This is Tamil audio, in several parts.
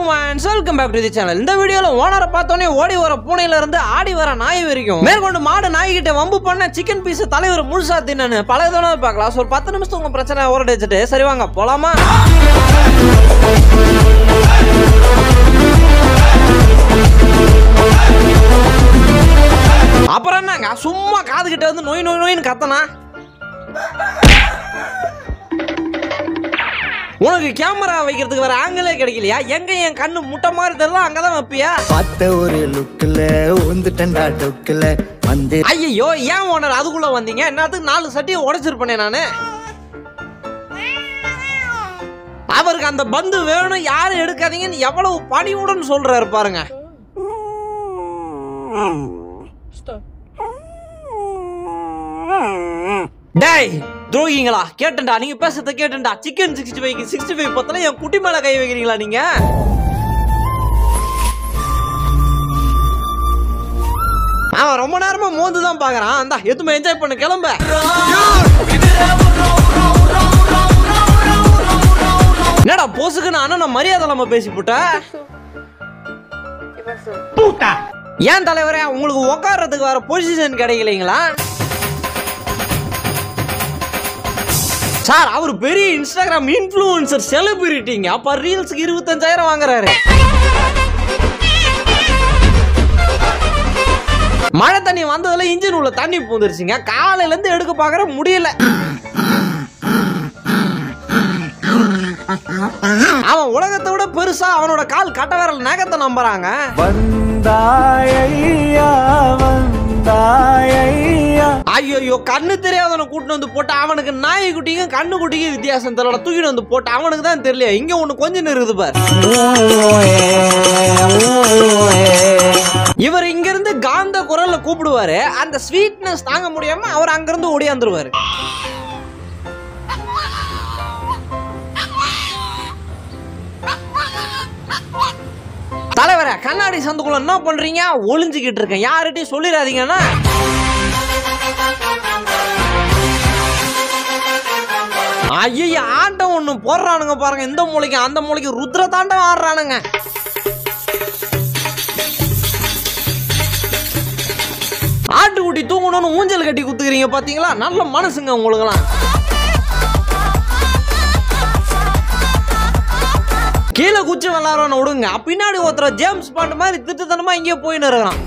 Friends welcome back to the channel இந்த வீடியோல ஓனரை பார்த்தோன்னே ஓடி வர பூனையில இருந்து ஆடி வர நாய் வரைக்கும் மேற்கொண்டு மாடு நாய் கிட்ட வம்பு பண்ண சிக்கன் பீஸ் தலைவர் முழுசா தின்னு பல தடவை பார்க்கலாம் ஸோ ஒரு பத்து நிமிஷத்துக்கு உங்க பிரச்சனை ஓரடிச்சிட்டு சரி வாங்க போலாமா அப்புறம் என்னங்க சும்மா காது கிட்ட வந்து நோய் நோய் நோயின்னு கத்தனா உனக்கு கேமரா வைக்கிறதுக்கு வேற ஆங்கிளே கிடைக்கலையா எங்க என் கண்ணு முட்டை மாதிரி தெரியல அங்கதான் வைப்பியா பார்த்த ஒரு லுக்கில் வந்துட்டேன்டா டொக்கில் வந்து ஐயோ ஏன் ஓனர் அதுக்குள்ள வந்தீங்க என்னத்துக்கு நாலு சட்டியை உடைச்சிருப்பேனே நானு அவருக்கு அந்த பந்து வேணும் யாரும் எடுக்காதீங்கன்னு எவ்வளவு பணிவுடன் சொல்றாரு பாருங்க டேய் துரோகிங்களா கேட்டேன்டா நீங்க பேசுறத கேட்டேன்டா chicken sixty five sixty five பத்தல என் குட்டி மேல கை வைக்கிறீங்களா நீங்க அவன் ரொம்ப நேரமா மோந்து தான் பாக்குறான் அந்த எதுவுமே என்ஜாய் பண்ண கிளம்ப என்னடா போசுக்குன்னு அண்ணன் நான் மரியாதை இல்லாம பேசி போட்ட ஏன் தலைவரே உங்களுக்கு உட்கார்றதுக்கு வேற பொசிஷன் கிடைக்கலைங்களா சார் அவர் பெரிய இன்ஸ்டாகிராம் இன்ஃப்ளூயன்சர் செலிபிரிட்டிங்க அப்ப ரீல்ஸ்க்கு இருபத்தஞ்சாயிரம் வாங்குறாரு மழை தண்ணி வந்ததுல இன்ஜின் உள்ள தண்ணி பூந்துருச்சுங்க காலையில இருந்து எடுக்க பாக்குற முடியல அவன் உலகத்தை விட பெருசா அவனோட கால் கட்ட விரல் நகத்தை நம்புறாங்க வந்தாயையா வந்தாயையா ஐயோ கண்ணு தெரியாதவனை கூட்டிட்டு வந்து போட்டு அவனுக்கு நாய் குட்டிக்கும் கண்ணு குட்டிக்கும் வித்தியாசம் தெரியல தூக்கிட்டு வந்து போட்டு அவனுக்கு தான் தெரியல இங்க ஒண்ணு கொஞ்சம் இருக்குது பார் இவர் இங்க இருந்து காந்த குரல்ல கூப்பிடுவாரு அந்த ஸ்வீட்னஸ் தாங்க முடியாம அவர் அங்க இருந்து ஓடியாந்துருவாரு தலைவரே கண்ணாடி சந்துக்குள்ள என்ன பண்றீங்க ஒளிஞ்சுக்கிட்டு இருக்கேன் யார்கிட்டயும் சொல்லிடாதீங்கன்னா ஐயோ ஆட்டம் ஒண்ணு போடுறானுங்க பாருங்க இந்த மூளைக்கு அந்த மூளைக்கு ருத்ர தாண்டம் ஆடுறானுங்க ஆட்டுக்குட்டி தூங்கணும்னு ஊஞ்சல் கட்டி குத்துக்கிறீங்க பாத்தீங்களா நல்ல மனசுங்க உங்களுக்கெல்லாம் கீழே குச்சி விளாட்றவன விடுங்க பின்னாடி ஒருத்தர் ஜேம்ஸ் பாண்ட் மாதிரி திட்டுத்தனமா இங்கேயே போயின்னு இருக்கிறான்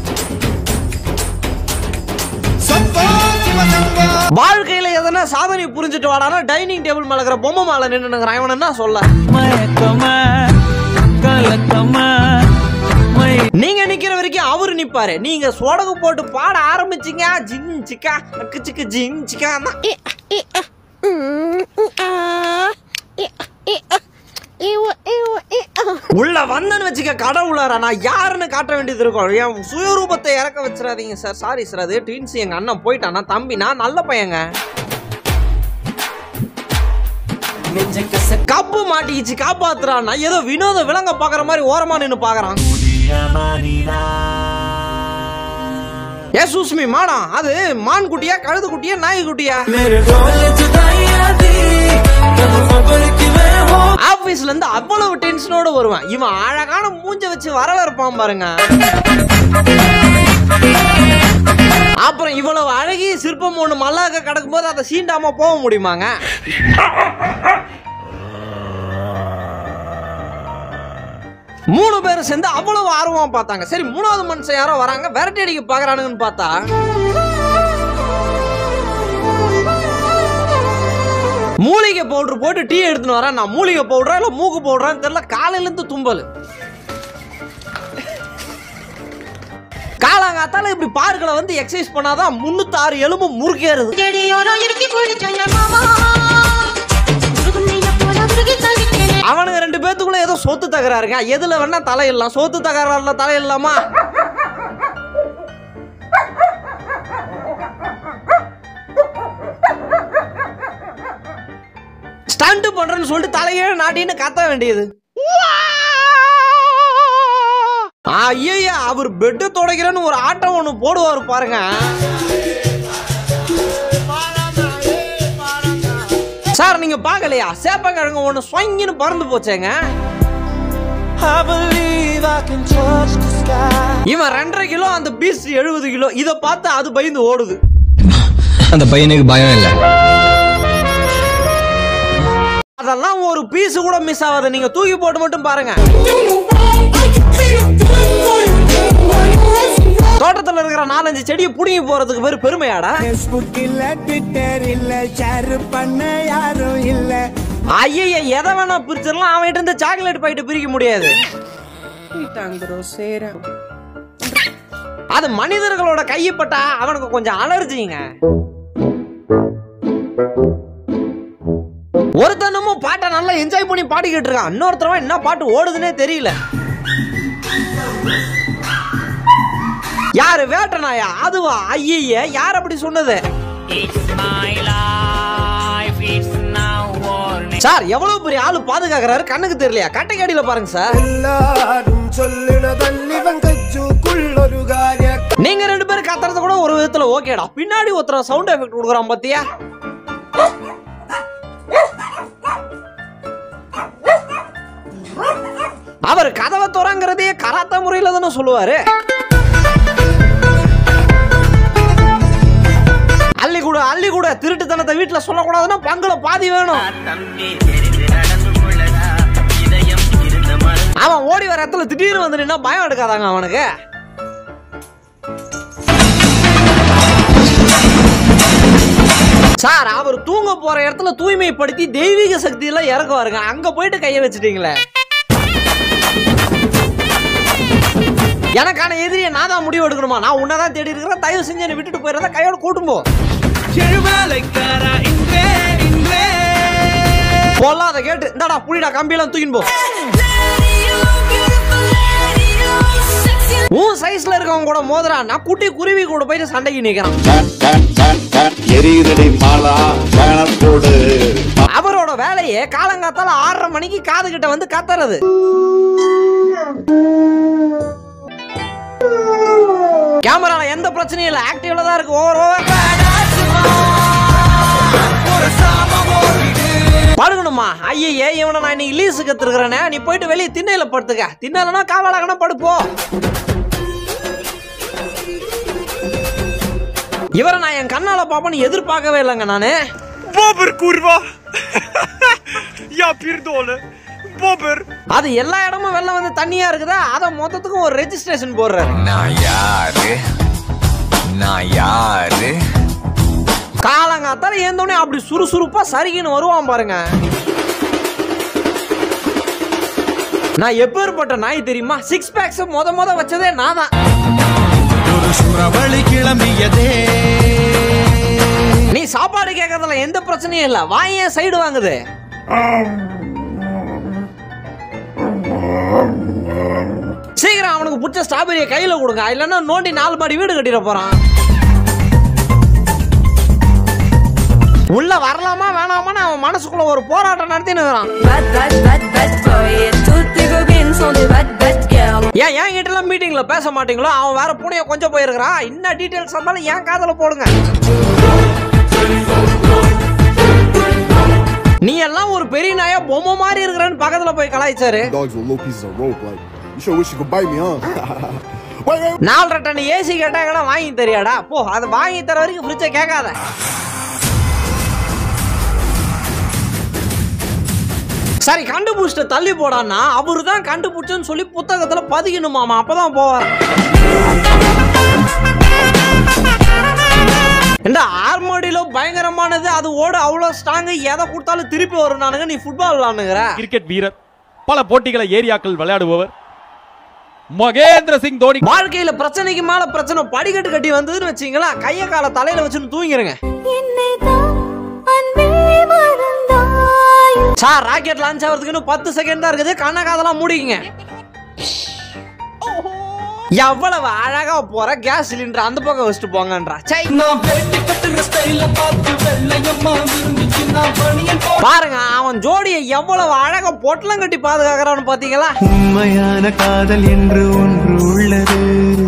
வாழ்க்கையில எதனா சாதனை புரிஞ்சுட்டு வாடானா டைனிங் டேபிள் மேல இருக்கிற பொம்மை மேல நின்னுங்கிறான் இவன் என்ன சொல்ல மயக்கமா கலக்கமா மை நீங்க நிக்கிற வரைக்கும் அவரு நிப்பாரு நீங்க சொடகு போட்டு பாட ஆரம்பிச்சீங்க ஜின் சிக்கா அக்கு சிக்கு ஜின் சிக்கா தான் உள்ள வந்தன்னு வச்சுக்க கடவுளாரா நான் யாருன்னு காட்ட வேண்டியது இருக்கும் என் சுயரூபத்தை இறக்க வச்சிடாதீங்க சார் சாரி சார் அது ட்வின்ஸ் எங்க அண்ணன் போயிட்டானா தம்பி நான் நல்ல பையங்க கப்பு மாட்டிக்கிச்சு காப்பாத்துறான் நான் ஏதோ வினோத விலங்க பாக்குற மாதிரி ஓரமா நின்னு பாக்குறான் ஏ சுஸ்மி மாடா அது மான் குட்டியா கழுது குட்டியா நாய் குட்டியா ஆபீஸ்ல இருந்து அவ்வளவு டென்ஷனோட வருவான் இவன் அழகான மூஞ்ச வச்சு வரவேற்பான் பாருங்க அப்புறம் இவ்வளவு அழகிய சிற்பம் ஒண்ணு மல்லாக்க கிடக்கும் போது அதை சீண்டாம போக முடியுமாங்க மூணு பேரும் சேர்ந்து அவ்வளவு ஆர்வமா பார்த்தாங்க சரி மூணாவது மனுஷன் யாரோ வராங்க விரட்டி அடிக்க பாக்குறானுங்கன்னு பார்த்தா மூலிகை பவுடர் போட்டு டீ எடுத்துன்னு வரேன் நான் மூலிகை பவுடரா இல்ல மூக்கு பவுடரான்னு தெரியல காலையில இருந்து தும்பல் காலாங்காத்தால இப்படி பார்க்கல வந்து எக்ஸசைஸ் பண்ணாதான் முன்னூத்தி ஆறு எலும்பு முறுக்கேறுது செடியோரோ இறுக்கி பிடிச்சங்க மாமா உருகுனைய போல உருகி தவிக்கிறேன் அவனுங்க ரெண்டு பேத்துக்குள்ள ஏதோ சொத்து தகராறுங்க எதுல வேணா தலையிடலாம் சொத்து தகராறுல தலையிடலாமா ஸ்டண்ட் பண்றேன்னு சொல்லிட்டு தலையே நாட்டின்னு கத்த வேண்டியது ஐயா அவர் பெட்டு துடைக்கிறேன்னு ஒரு ஆட்டம் ஒண்ணு போடுவாரு பாருங்க சார் நீங்க பார்க்கலையா சேப்பங்கிழங்கு ஒன்று ஸ்வங்கின்னு பறந்து போச்சேங்க I believe I can touch the sky. இவன் ரெண்டரை கிலோ அந்த பீஸ் எழுபது கிலோ இதை பார்த்து அது பயந்து ஓடுது அந்த பையனுக்கு பயம் இல்லை அதெல்லாம் ஒரு பீஸ் கூட மிஸ் ஆகாது நீங்க தூக்கி போட்டு மட்டும் பாருங்க தோட்டத்துல இருக்கிற நாலஞ்சு செடியை புடுங்கி போறதுக்கு பேரு பெருமையாடா Facebook இல்ல ட்விட்டர் இல்ல ஷேர் பண்ண யாரும் இல்ல ஐய எதை வேணா பிரிச்சிடலாம் அவன்கிட்ட இருந்து சாக்லேட் பாக்கெட் பிரிக்க முடியாது அது மனிதர்களோட கையப்பட்டா அவனுக்கு கொஞ்சம் அலர்ஜிங்க ஒருத்தனமும் பாட்டை நல்லா என்ஜாய் பண்ணி பாடிக்கிட்டு இருக்கான் இன்னொருத்தரவன் என்ன பாட்டு ஓடுதுன்னே தெரியல யாரு வேட்டனாயா அதுவா ஐய யார் அப்படி சொன்னது சார் எவ்வளவு பெரிய ஆளு பாதுகாக்கிறாரு கண்ணுக்கு தெரியலையா கட்டைக்கடியில பாருங்க சார் എല്ലാരും ചൊല്ലിടതല്ലിവൻ കച്ചുക്കുള്ളൊരു കാര്യ நீங்க ரெண்டு பேரும் கத்துறது கூட ஒரு விதத்துல ஓகேடா பின்னாடி ஒருத்தர சவுண்ட் எஃபெக்ட் கொடுக்குறான் பாத்தியா அவர் கதவை துறங்கிறதே கராத்த முறையில தானே சொல்லுவாரு அள்ளி கூட அள்ளி கூட திருட்டுத்தனத்தை வீட்டுல சொல்லக்கூடாதுன்னா பங்குல பாதி வேணும் அவன் ஓடி வர இடத்துல திடீர்னு வந்து நின்னா பயம் எடுக்காதாங்க அவனுக்கு சார் அவர் தூங்க போற இடத்துல தூய்மைப்படுத்தி தெய்வீக சக்தி எல்லாம் இறக்குவாருங்க அங்க போயிட்டு கைய வச்சுட்டீங்களே எனக்கான எதிரியை நான் தான் முடிவு எடுக்கணுமா நான் உன்னதான் தேடி இருக்கிறேன் தயவு செஞ்சு என்னை விட்டுட்டு போயிருந்தா கையோட கூட்டும் போ பொல்லாத கேட்டு இந்தாடா புடிடா கம்பியெல்லாம் தூக்கின்னு போ உன் சைஸ்ல இருக்கவங்க கூட மோதுறா நான் குட்டி குருவி கூட போயிட்டு சண்டைக்கு நிக்கிறான் எரியுதடி மாலா பேனர் போடு அவரோட வேலையே காலங்காத்தால ஆறரை மணிக்கு காது கிட்ட வந்து கத்துறது கேமரால எந்த பிரச்சனையும் இல்ல ஆக்டிவ்ல தான் இருக்கு ஓவர் ஓவர் படுக்கணுமா ஐயே இவனை நான் இன்னைக்கு லீஸு கத்துருக்கிறேனே நீ போயிட்டு வெளியே திண்ணையில படுத்துக்க திண்ணலனா காவலாகனா படுப்போ இவரை நான் என் கண்ணால பாப்பேன்னு எதிர்பார்க்கவே இல்லைங்க நானு Bobber, kurwa! Ja pierdolę! Bobber! அது எல்லா இடமும் வெள்ளம் வந்து தண்ணியா இருக்குதா அதை மொத்தத்துக்கும் ஒரு ரெஜிஸ்ட்ரேஷன் போடுறாரு நான் யாரு நான் யாரு காலங்காத்தால ஏந்தோடனே அப்படி சுறுசுறுப்பா சரிகின்னு வருவான் பாருங்க நான் எப்பேற்பட்ட நாய் தெரியுமா சிக்ஸ் பேக்ஸ் முத முத வச்சதே நான் தான் நீ சாப்பாடு கேட்கறதுல எந்த பிரச்சனையும் இல்ல வாய் ஏன் சைடு வாங்குது சீக்கிரம் அவனுக்கு பிடிச்ச ஸ்ட்ராபெரியை கையில கொடுங்க இல்லைன்னா நோண்டி நாலு மாடி வீடு கட்டிட போறான் உள்ள வரலாமா வேணாமான்னு அவன் மனசுக்குள்ள ஒரு போராட்டம் நடத்தின்னு இருக்கிறான் Bad, bad, bad, bad boy. Et toutes tes copines sont des bad, bad girls. ஏன் என் கிட்ட எல்லாம் மீட்டிங்ல பேச மாட்டீங்களோ அவன் வேற பூனைய கொஞ்சம் போயிருக்கிறான் என்ன டீடைல்ஸ் இருந்தாலும் என் காதல போடுங்க நீ எல்லாம் ஒரு பெரிய நாயா பொம்மை மாதிரி இருக்கிறன்னு பக்கத்துல போய் கலாய்ச்சாரு dogs with little pieces of rope. Like, you sure wish you could bite me, huh? wait, wait, நாலரை டன் ஏசி கேட்டா கூட வாங்கி தெரியாடா போ அது வாங்கி தர வரைக்கும் ஃப்ரிட்ஜை கேட்காத சரி கண்டுபிடிச்சிட்டு தள்ளி போடான்னா அவரு தான் கண்டுபிடிச்சோன்னு சொல்லி புத்தகத்துல பதிக்கணுமாமா அப்பதான் போவார் இந்த ஆர்மடியில பயங்கரமானது அது ஓட அவ்வளவு ஸ்ட்ராங் எதை கொடுத்தாலும் திருப்பி வரும் நானுங்க நீ ஃபுட்பால் விளாடுங்கிற கிரிக்கெட் வீரர் பல போட்டிகளை ஏரியாக்கள் விளையாடுபவர் மகேந்திர சிங் தோனி வாழ்க்கையில பிரச்சனைக்கு மேல பிரச்சனை படிக்கட்டு கட்டி வந்ததுன்னு வச்சீங்களா கைய கால தலையில வச்சுன்னு தூங்கிருங்க சார் ராக்கெட் லான்ச் ஆகிறதுக்கு இன்னும் பத்து செகண்ட் தான் இருக்குது கண்ண காதெல்லாம் மூடிக்கங்க எவ்வளவு அழகா போற கேஸ் சிலிண்டர் அந்த பக்கம் வச்சுட்டு போங்கன்றா சை பாருங்க அவன் ஜோடியை எவ்வளவு அழகா பொட்டலம் கட்டி பாதுகாக்கிறான்னு பாத்தீங்களா உண்மையான காதல் என்று ஒன்று உள்ளது